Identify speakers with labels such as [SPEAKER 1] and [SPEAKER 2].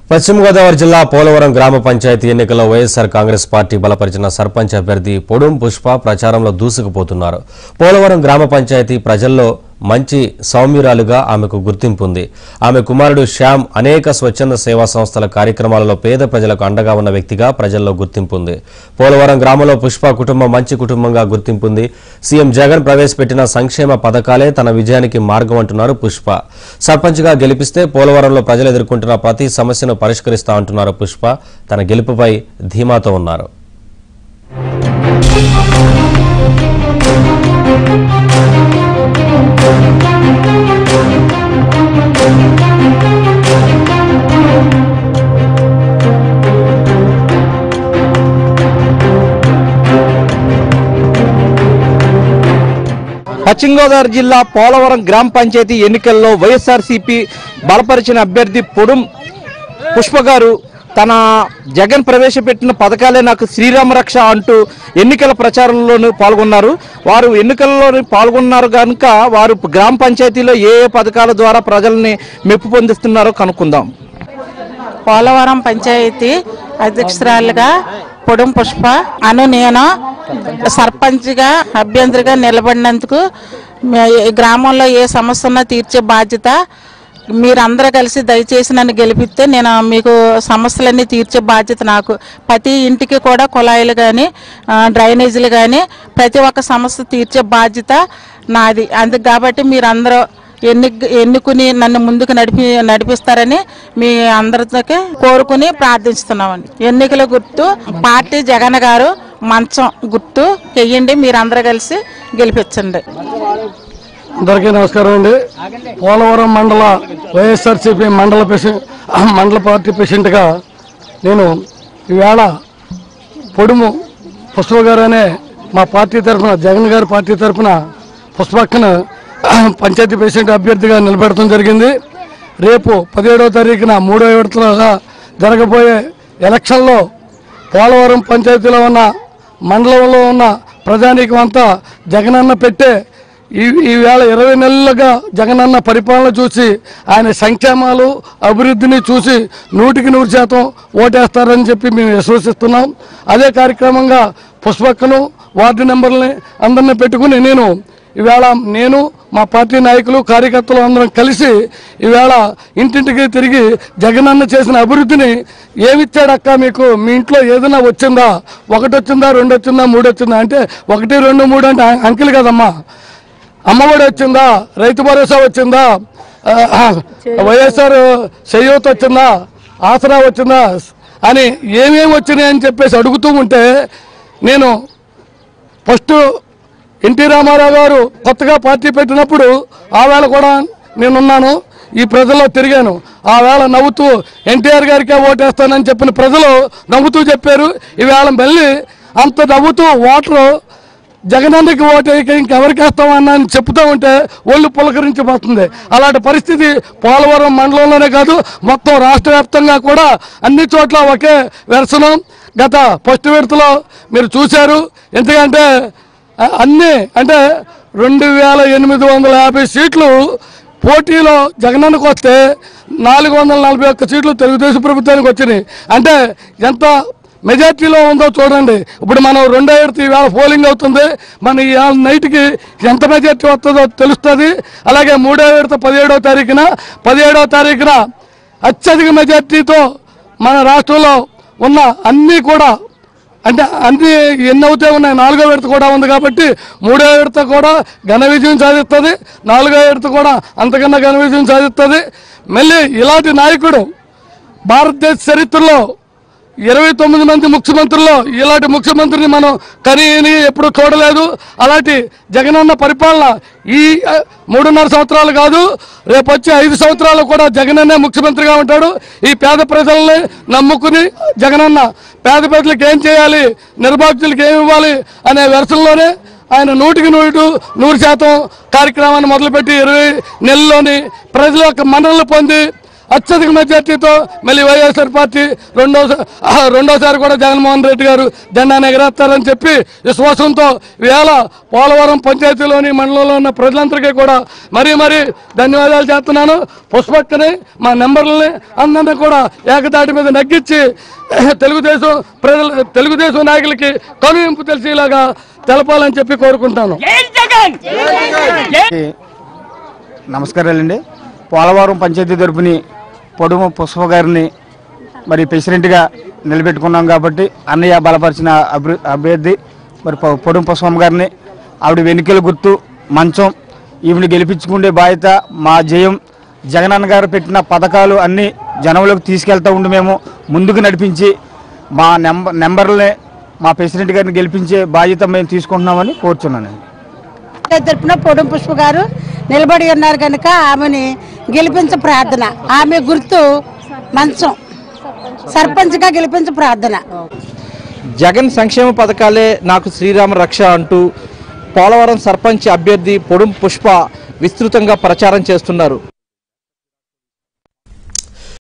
[SPEAKER 1] పశ్చిమ గోదావరి జిల్లా పోలవరం గ్రామ పంచాయతీ ఎన్నికల్లో వైఎస్సార్ కాంగ్రెస్ పార్టీ బలపరిచిన సర్పంచ్ అభ్యర్థి పొడుం పుష్ప ప్రచారంలో దూసుకుపోతున్నారు పోలవరం గ్రామ పంచాయతీ ప్రజల్లో మంచి సౌమ్యురాలుగా ఆమెకు గుర్తింపు ఉంది ఆమె కుమారుడు శ్యామ్ అనేక స్వచ్ఛంద సేవా సంస్థల కార్యక్రమాలలో పేద ప్రజలకు అండగా ఉన్న వ్యక్తిగా ప్రజల్లో గుర్తింపు ఉంది పోలవరం గ్రామంలో పుష్ప కుటుంబం మంచి కుటుంబంగా గుర్తింపు ఉంది సీఎం జగన్ ప్రవేశపెట్టిన సంక్షేమ పథకాలే తన విజయానికి మార్గం అంటున్నారు పుష్ప సర్పంచ్గా గెలిపిస్తే పోలవరంలో ప్రజలు ఎదుర్కొంటున్న ప్రతి సమస్యను పరిష్కరిస్తా అంటున్నారు పుష్ప తన గెలుపుపై ధీమాతో ఉన్నారు
[SPEAKER 2] పశ్చిమ గోదావరి జిల్లా పోలవరం గ్రామ పంచాయతీ ఎన్నికల్లో వైఎస్ఆర్సీపీ బలపరిచిన అభ్యర్థి పొడుం పుష్ప గారు తన జగన్ ప్రవేశపెట్టిన పథకాలే నాకు శ్రీరామ రక్ష అంటూ ఎన్నికల ప్రచారంలోనూ పాల్గొన్నారు వారు ఎన్నికల్లో పాల్గొన్నారు కనుక వారు గ్రామ పంచాయతీలో ఏ ఏ పథకాల ద్వారా ప్రజల్ని మెప్పు పొందిస్తున్నారో కనుక్కుందాం
[SPEAKER 3] పోలవరం పంచాయతీ అధ్యక్షురాలుగా పొడుం పుష్ప అను నేను సర్పంచ్గా అభ్యర్థిగా నిలబడినందుకు మే- ఈ గ్రామంలో ఏ సమస్య ఉన్నా తీర్చే బాధ్యత మీరందరూ కలిసి దయచేసి నన్ను గెలిపిస్తే నేను మీకు సమస్యలన్నీ తీర్చే బాధ్యత నాకు ప్రతి ఇంటికి కూడా కుళాయిలు కానీ డ్రైనేజీలు కానీ ప్రతి ఒక్క సమస్య తీర్చే బాధ్యత నాది అందుకు కాబట్టి మీరందరూ ఎన్ని ఎన్నుకుని నన్ను ముందుకు నడిపి నడిపిస్తారని మీ అందరితో కోరుకుని ప్రార్థిస్తున్నామండి ఎన్నికల గుర్తు పార్టీ జగన్ గారు మంచం గుర్తు చెయ్యండి మీరందరూ కలిసి గెలిపించండి
[SPEAKER 4] అందరికీ నమస్కారం అండి పోలవరం మండల వైఎస్ఆర్సీపీ మండల ప్రెసిడెంట్ మండల పార్టీ ప్రెసిడెంట్గా నేను ఈవేళ పొడుము పుష్ప గారు అనే మా పార్టీ తరఫున జగన్ గారి పార్టీ తరఫున పుష్పక్కను పంచాయతీ ప్రెసిడెంట్ అభ్యర్థిగా నిలబెడటం జరిగింది రేపు పదిహేడవ తారీఖున మూడో విడతలుగా జరగబోయే ఎలక్షన్లో పోలవరం పంచాయతీలో ఉన్న మండలంలో ఉన్న ప్రజానీకం అంతా జగనన్న పెట్టే ఈ ఈవేళ ఇరవై నెలలుగా జగనన్న పరిపాలన చూసి ఆయన సంక్షేమాలు అభివృద్ధిని చూసి నూటికి నూరు శాతం ఓటేస్తారని చెప్పి మేము విశ్వసిస్తున్నాం అదే కార్యక్రమంగా పుష్పక్కను వార్డు నెంబర్ని అందరిని పెట్టుకుని నేను ఈవేళ నేను మా పార్టీ నాయకులు కార్యకర్తలు అందరం కలిసి ఈవేళ ఇంటింటికి తిరిగి జగనన్న చేసిన అభివృద్ధిని ఏమిచ్చాడక్క మీకు మీ ఇంట్లో ఏదైనా వచ్చిందా ఒకటి వచ్చిందా రెండు వచ్చిందా మూడు వచ్చిందా అంటే ఒకటి రెండు మూడు అంటే అం- అంకెలు కదమ్మా అమ్మఒడి వచ్చిందా రైతు భరోసా వచ్చిందా ఆ, వైఎస్ఆర్ చేయూత వచ్చిందా ఆసరా వచ్చిందా అని ఏమేమి వచ్చినాయి అని చెప్పేసి అడుగుతూ ఉంటే నేను ఫస్ట్ ఎన్టీ రామారావు గారు కొత్తగా పార్టీ పెట్టినప్పుడు ఆ వేళ కూడా నేనున్నాను ఈ ప్రజల్లో తిరిగాను ఆ వేళ నవ్వుతూ ఎన్టీఆర్ గారికే ఓటేస్తానని చెప్పిన ప్రజలు నవ్వుతూ చెప్పారు ఈవేళ మళ్ళీ అంత నవ్వుతూ ఓటరు జగనన్నకి ఓటేయక ఇంకెవరికి వేస్తామన్నా అని చెప్తూ ఉంటే ఒళ్ళు పులకరించిపోతుంది అలాంటి పరిస్థితి పోలవరం మండలంలోనే కాదు మొత్తం రాష్ట్ర వ్యాప్తంగా కూడా అన్ని చోట్ల ఒకే వెరసనం గత ఫస్ట్ విడతలో మీరు చూశారు ఎందుకంటే అ- అన్ని అంటే రెండు వేల ఎనిమిది వందల యాభై సీట్లు పోటీలో జగనన్నకు వస్తే నాలుగు వందల నలభై ఒక్క సీట్లు తెలుగుదేశం ప్రభుత్వానికి వచ్చినాయి అంటే ఎంత మెజార్టీలో ఉందో చూడండి ఇప్పుడు మనం రెండో ఏడుతు ఈవేళ పోలింగ్ అవుతుంది మన ఈ నైట్కి ఎంత మెజార్టీ వస్తుందో తెలుస్తుంది అలాగే మూడో ఏడుత పదిహేడవ తారీఖున పదిహేడవ తారీఖున అత్యధిక మెజార్టీతో మన రాష్ట్రంలో ఉన్న అన్నీ కూడా అంటే అన్ని ఎన్ని అవుతే ఉన్నాయి నాలుగో విడత కూడా ఉంది కాబట్టి మూడో విడత కూడా ఘన విజయం సాధిస్తుంది నాలుగో విడత కూడా అంతకన్నా ఘన విజయం సాధిస్తుంది మళ్ళీ ఇలాంటి నాయకుడు భారతదేశ చరిత్రలో ఇరవై తొమ్మిది మంది ముఖ్యమంత్రుల్లో ఇలాంటి ముఖ్యమంత్రిని మనం కనీని ఎప్పుడు చూడలేదు అలాంటి జగనన్న పరిపాలన ఈ ఆ, మూడున్నర సంవత్సరాలు కాదు రేపు వచ్చే ఐదు సంవత్సరాలు కూడా జగనన్నే ముఖ్యమంత్రిగా ఉంటాడు ఈ పేద ప్రజల్ని నమ్ముకుని జగనన్న పేద ప్రజలకు ఏం చేయాలి నిర్భాగ్యులకు ఏమి ఇవ్వాలి అనే వెరసల్లోనే ఆయన నూటికి నూటు నూరు శాతం కార్యక్రమాన్ని మొదలుపెట్టి ఇరవై నెలల్లోని ప్రజల యొక్క మన్ననలు పొంది అత్యధిక మెజార్టీతో మళ్ళీ వైఎస్ఆర్ పార్టీ రెండో రెండోసారి కూడా జగన్మోహన్ రెడ్డి గారు జెండాను ఎగరేస్తారని చెప్పి విశ్వాసంతో వేళ పోలవరం పంచాయతీలోని మండలంలో ఉన్న ప్రజలందరికీ కూడా మరీ మరీ ధన్యవాదాలు చేస్తున్నాను పుష్పక్కని మా నెంబర్లని అందరినీ కూడా ఏకతాటి మీద నగ్గించి తెలుగుదేశం ప్రజల తెలుగుదేశం నాయకులకి కనువింపు తెలిసేలాగా తెలపాలని చెప్పి కోరుకుంటాను
[SPEAKER 5] నమస్కారాలండి పోలవరం పంచాయతీ తరపుని పొడుము పుష్ప గారిని మరి ప్రెసిడెంట్గా నిలబెట్టుకున్నాం కాబట్టి అన్నయ్య బలపరిచిన అభి అభ్యర్థి మరి పొ- పొడుము పుష్పమ్మ గారిని ఆవిడ వెనుకల గుర్తు మంచం ఈవిని గెలిపించుకునే బాధ్యత మా జయం జగనన్న గారు పెట్టిన పథకాలు అన్నీ జనంలోకి తీసుకెళ్తూ ఉండి మేము ముందుకు నడిపించి మా నెంబర్ నెంబర్లనే మా ప్రెసిడెంట్ గారిని గెలిపించే బాధ్యత మేము తీసుకుంటున్నామని కోరుచున్నాను
[SPEAKER 6] తరపున పొడం పుష్ప గారు నిలబడి ఉన్నారు కనుక ఆమెని గెలిపించ ప్రార్థన ఆమె గుర్తు మంచం సర్పంచ్గా గెలిపించ ప్రార్థన
[SPEAKER 2] జగన్ సంక్షేమ పథకాలే నాకు శ్రీరామ రక్ష అంటూ పోలవరం సర్పంచ్ అభ్యర్థి పొడుం పుష్ప విస్తృతంగా ప్రచారం చేస్తున్నారు